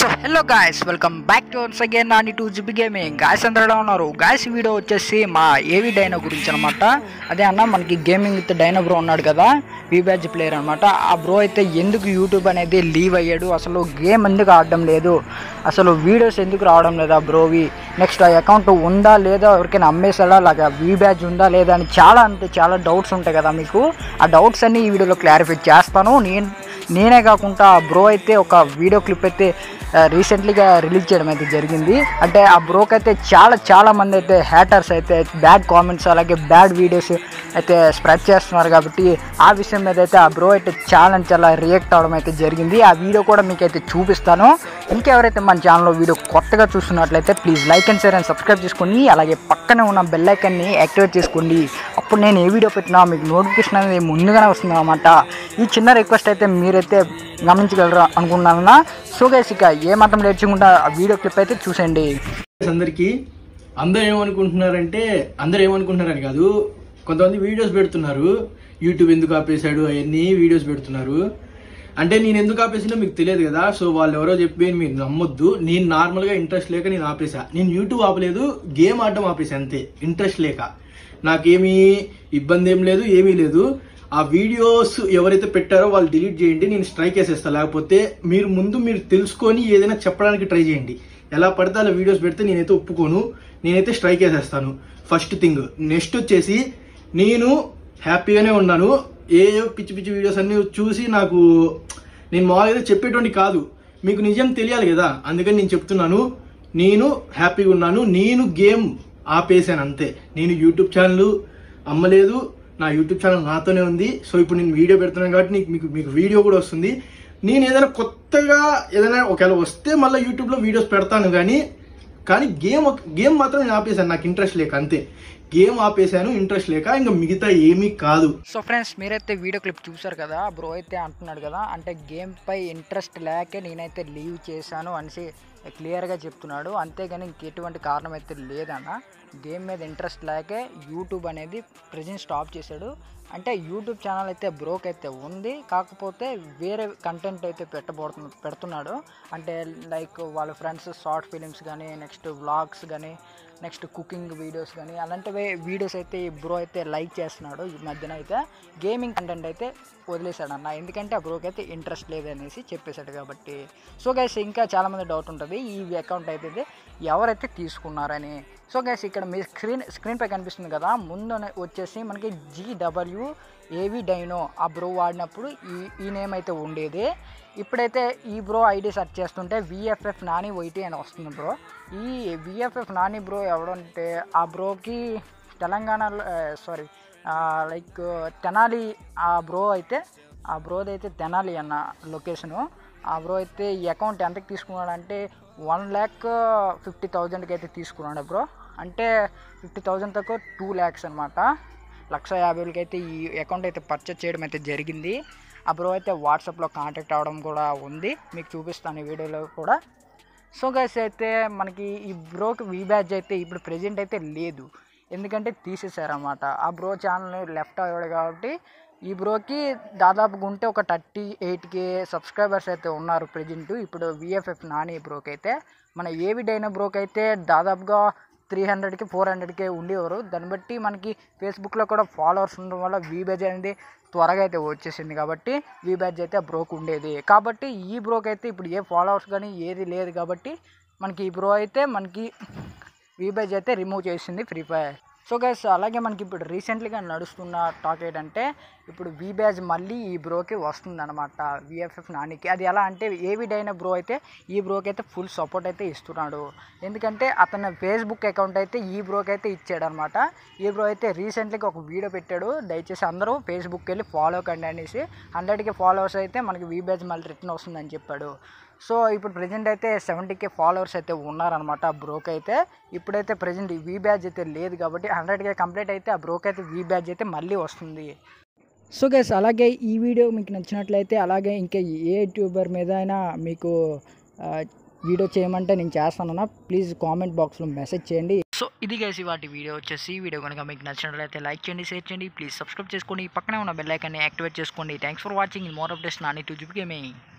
so hello guys welcome back to once again Nani two GB gaming guys అందరూ ఉన్నారు guys video వచ్చేసి మా ఏవి డైనో గురించి అనమాట అదే అన్న మనకి గేమింగ్ విత్ డైనో బ్రో ఉన్నాడు కదా వి బ్యాచ్ ప్లేయర్ అనమాట ఆ బ్రో అయితే ఎందుకు యూట్యూబ్ అనేది లీవ్ అయ్యాడు అసలు గేమ్ ఎందుకు ఆడడం లేదు అసలు వీడియోస్ ఎందుకు రావడం లేదా బ్రోవి నెక్స్ట్ ఆ అకౌంట్ ఉందా లేదా ఎవరికైనా అమ్మేసాడా అలాగా వి బ్యాచ్ ఉందా లేదా అని చాలా అంటే చాలా డౌట్స్ ఉంటాయి కదా మీకు ఆ డౌట్స్ అన్ని ఈ వీడియోలో క్లారిఫై చేస్తాను నేను నేనే కాకుండా ఆ బ్రో అయితే ఒక వీడియో క్లిప్ అయితే రీసెంట్లీగా రిలీజ్ చేయడం అయితే జరిగింది అంటే ఆ బ్రోకి అయితే చాలా చాలా మంది అయితే హ్యాటర్స్ అయితే బ్యాడ్ కామెంట్స్ అలాగే బ్యాడ్ వీడియోస్ అయితే స్ప్రెడ్ చేస్తున్నారు కాబట్టి ఆ విషయం మీద అయితే ఆ బ్రో అయితే చాలా అంటే చాలా రియాక్ట్ అవడం అయితే జరిగింది ఆ వీడియో కూడా మీకు అయితే చూపిస్తాను ఇంకెవరైతే మన ఛానల్లో వీడియో కొత్తగా చూస్తున్నట్లయితే please like and share and subscribe చేసుకోండి అలాగే పక్కనే ఉన్న బెల్ ఐకన్ని యాక్టివేట్ చేసుకోండి అప్పుడు నేను ఏ వీడియో పెట్టినా మీకు నోటిఫికేషన్ అనేది ముందుగానే వస్తుంది అనమాట ఈ చిన్న రిక్వెస్ట్ అయితే మీరైతే గమనించగలరు అనుకున్నాను సో గైస్ ఇక ఏ మాత్రం లేచకుండా ఆ వీడియో క్లిప్ అయితే చూసేయండి అందరికీ అందరూ ఏమనుకుంటున్నారంటే అందరూ ఏమనుకుంటున్నారని కాదు కొంతమంది వీడియోస్ పెడుతున్నారు యూట్యూబ్ ఎందుకు ఆపేశాడు అవన్నీ వీడియోస్ పెడుతున్నారు అంటే నేను ఎందుకు ఆపేసినా మీకు తెలియదు కదా సో వాళ్ళు ఎవరో చెప్పి మీరు నమ్మొద్దు నేను నార్మల్గా ఇంట్రెస్ట్ లేక నేను ఆపేసా నేను యూట్యూబ్ ఆపలేదు గేమ్ ఆడడం ఆపేసా అంతే ఇంట్రెస్ట్ లేక నాకేమీ ఇబ్బంది ఏం లేదు ఏమీ లేదు ఆ వీడియోస్ ఎవరైతే పెట్టారో వాళ్ళు డిలీట్ చేయండి నేను స్ట్రైక్ వేసేస్తాను లేకపోతే మీరు ముందు మీరు తెలుసుకొని ఏదైనా చెప్పడానికి ట్రై చేయండి ఎలా పడితే అలా వీడియోస్ పెడితే నేనైతే ఒప్పుకోను నేనైతే స్ట్రైక్ వేసేస్తాను ఫస్ట్ థింగ్ నెక్స్ట్ వచ్చేసి నేను హ్యాపీగానే ఉన్నాను ఏ ఏ పిచ్చి పిచ్చి వీడియోస్ అన్నీ చూసి నాకు నేను మామూలుగా చెప్పేటువంటి కాదు మీకు నిజం తెలియాలి కదా అందుకని నేను చెప్తున్నాను నేను హ్యాపీగా ఉన్నాను నేను గేమ్ ఆపేసాను అంతే నేను యూట్యూబ్ ఛానల్ అమ్మలేదు నా యూట్యూబ్ ఛానల్ నాతోనే ఉంది సో ఇప్పుడు నేను వీడియో పెడుతున్నాను కాబట్టి నీకు మీకు మీకు వీడియో కూడా వస్తుంది నేను ఏదైనా కొత్తగా ఏదైనా ఒకవేళ వస్తే మళ్ళీ యూట్యూబ్లో వీడియోస్ పెడతాను కానీ కానీ గేమ్ గేమ్ మాత్రం నేను ఆపేసాను నాకు ఇంట్రెస్ట్ లేక అంతే గేమ్ ఆపేసాను ఇంట్రెస్ట్ లేక ఇంకా మిగతా ఏమీ కాదు సో ఫ్రెండ్స్ మీరైతే వీడియో క్లిప్ చూసారు కదా బ్రో అయితే అంటున్నాడు కదా అంటే గేమ్ పై ఇంట్రెస్ట్ లేకే నేనైతే లీవ్ చేశాను అనేసి క్లియర్గా చెప్తున్నాడు అంతేగాని ఇంకెటువంటి కారణం అయితే లేదన్న గేమ్ మీద ఇంట్రెస్ట్ లేకే యూట్యూబ్ అనేది ప్రజెంట్ స్టాప్ చేశాడు అంటే యూట్యూబ్ ఛానల్ అయితే బ్రోక్ అయితే ఉంది కాకపోతే వేరే కంటెంట్ అయితే పెట్టబోతు పెడుతున్నాడు అంటే లైక్ వాళ్ళ ఫ్రెండ్స్ షార్ట్ ఫిలిమ్స్ కానీ నెక్స్ట్ వ్లాగ్స్ కానీ నెక్స్ట్ కుకింగ్ వీడియోస్ కానీ అలాంటివి వీడియోస్ అయితే ఈ బ్రో అయితే లైక్ చేస్తున్నాడు ఈ మధ్యన అయితే గేమింగ్ కంటెంట్ అయితే వదిలేశాడు అన్న ఎందుకంటే ఆ బ్రోకి అయితే ఇంట్రెస్ట్ లేదనేసి చెప్పేశాడు కాబట్టి సో గైస్ ఇంకా చాలామంది డౌట్ ఉంటుంది ఈ అకౌంట్ అయితే ఎవరైతే తీసుకున్నారని సో గైస్ ఇక్కడ మీ స్క్రీన్ స్క్రీన్ పై కనిపిస్తుంది కదా ముందు వచ్చేసి మనకి జీడబ్ల్యూ ఏవి డైనో ఆ బ్రో వాడినప్పుడు ఈ ఈ నేమ్ అయితే ఉండేది ఇప్పుడైతే ఈ బ్రో ఐడి సెర్చ్ చేస్తుంటే విఎఫ్ఎఫ్ నాని వైటీ అని వస్తుంది బ్రో ఈ విఎఫ్ఎఫ్ నాని బ్రో ఎవడంటే ఆ బ్రోకి తెలంగాణలో సారీ లైక్ తెనాలి ఆ బ్రో అయితే ఆ బ్రోది అయితే తెనాలి అన్న లొకేషను ఆ బ్రో అయితే ఈ అకౌంట్ ఎంతకి తీసుకున్నాడంటే వన్ ల్యాక్ ఫిఫ్టీ థౌజండ్కి అయితే తీసుకున్నాడు బ్రో అంటే ఫిఫ్టీ థౌజండ్ తక్కువ టూ ల్యాక్స్ అనమాట లక్ష యాభై వేలకి అయితే ఈ అకౌంట్ అయితే పర్చేస్ చేయడం అయితే జరిగింది ఆ బ్రో అయితే వాట్సాప్లో కాంటాక్ట్ అవ్వడం కూడా ఉంది మీకు చూపిస్తాను ఈ వీడియోలో కూడా సో గైస్ అయితే మనకి ఈ బ్రోకి వీ బ్యాచ్ అయితే ఇప్పుడు ప్రెజెంట్ అయితే లేదు ఎందుకంటే తీసేశారన్నమాట ఆ బ్రో ఛానల్ లెఫ్ట్ అయ్యాడు కాబట్టి ఈ బ్రోకి దాదాపుగా ఉంటే ఒక థర్టీ ఎయిట్ కే సబ్స్క్రైబర్స్ అయితే ఉన్నారు ప్రజెంట్ ఇప్పుడు విఎఫ్ఎఫ్ నాని బ్రోకి అయితే మన ఏవి డైనా బ్రోకి అయితే దాదాపుగా త్రీ హండ్రెడ్కి ఫోర్ హండ్రెడ్కే ఉండేవారు దాన్ని బట్టి మనకి ఫేస్బుక్లో కూడా ఫాలోవర్స్ ఉండడం వల్ల వీ బ్యాచ్ అనేది త్వరగా అయితే వచ్చేసింది కాబట్టి వీ బ్యాచ్ అయితే ఆ బ్రోక్ ఉండేది కాబట్టి ఈ బ్రోక్ అయితే ఇప్పుడు ఏ ఫాలోవర్స్ కానీ ఏది లేదు కాబట్టి మనకి ఈ బ్రో అయితే మనకి వీ బ్యాచ్ అయితే రిమూవ్ చేసింది ఫ్రీ ఫైర్ సో గైస్ అలాగే మనకి ఇప్పుడు రీసెంట్లీగా నడుస్తున్న టాక్ ఏంటంటే ఇప్పుడు వీ బ్యాజ్ మళ్ళీ ఈ బ్రోకి వస్తుందన్నమాట విఎఫ్ఎఫ్ నానికి అది ఎలా అంటే ఏవి డైన బ్రో అయితే ఈ బ్రోకి అయితే ఫుల్ సపోర్ట్ అయితే ఇస్తున్నాడు ఎందుకంటే అతని ఫేస్బుక్ అకౌంట్ అయితే ఈ బ్రోకి అయితే ఇచ్చాడనమాట ఈ బ్రో అయితే రీసెంట్లీగా ఒక వీడియో పెట్టాడు దయచేసి అందరూ ఫేస్బుక్కి వెళ్ళి ఫాలో కండి అనేసి హండ్రెడ్కి ఫాలోవర్స్ అయితే మనకి వీ బ్యాజ్ మళ్ళీ రిటర్న్ వస్తుందని చెప్పాడు సో ఇప్పుడు ప్రజెంట్ అయితే సెవెంటీకే ఫాలోవర్స్ అయితే ఉన్నారనమాట ఆ బ్రోక్ అయితే ఇప్పుడైతే ప్రజెంట్ వీ బ్యాజ్ అయితే లేదు కాబట్టి హండ్రెడ్కే కంప్లీట్ అయితే ఆ బ్రోక్ అయితే వీ బ్యాజ్ అయితే మళ్ళీ వస్తుంది సో గైస్ అలాగే ఈ వీడియో మీకు నచ్చినట్లయితే అలాగే ఇంకా ఏ యూట్యూబర్ మీద అయినా మీకు ఆ, వీడియో చేయమంటే నేను చేస్తానన్నా ప్లీజ్ కామెంట్ బాక్స్లో మెసేజ్ చేయండి సో ఇది గైస్ వాటి వీడియో వచ్చేసి వీడియో కనుక మీకు నచ్చినట్లయితే లైక్ చేయండి షేర్ చేయండి ప్లీజ్ సబ్స్క్రైబ్ చేసుకోండి పక్కనే ఉన్న బెల్ ఐకాన్ని యాక్టివేట్ చేసుకోండి thanks for watching in more updates Nani two gaming